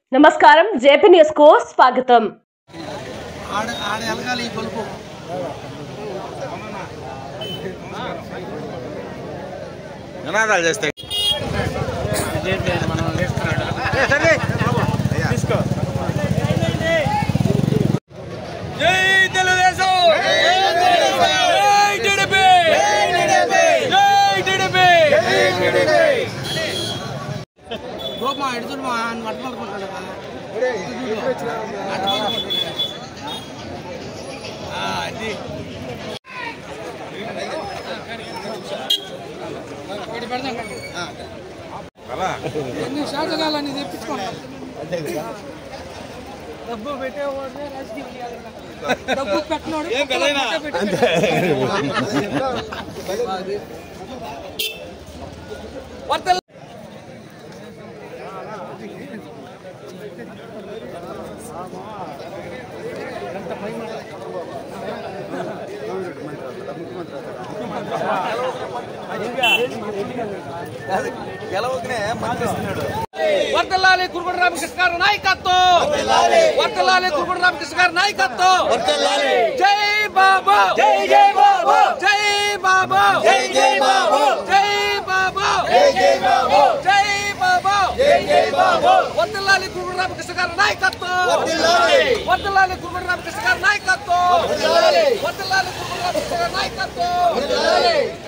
నమస్కారం JP news కు స్వాగతం ఆడ ఆడ ఎలగాలి ఈ బలుపు నినాదాలు చేస్తాయి జై తెలుగుదేశం జై టీడీపీ జై టీడీపీ గోపా ఎడుతుడు మా మట్టమలుకుంటాడు అది ఎన్ని శాతకాలన్నీ తెప్పించుకోండి డబ్బు పెట్టేవాడు డబ్బు పెట్టినోడు వర్తలాలి కురుబడి రామకృష్ణ గారి నాయకత్వం వర్తలాలి కురుబడి రామకృష్ణ గారి నాయకత్వం జై బాబా జై జై బాబా జై బాబా జై జై బాబా జై బాబా జై జై బాబా జై బాబా జై జై బాబా వర్తలాలి కురుబడి రామకృష్ణ గారి నాయకత్వం వర్తలాలి కురుబడి రామకృష్ణ గారి నాయకత్వం వర్తలాలి కురుబడి రామకృష్ణ గారి నాయకత్వం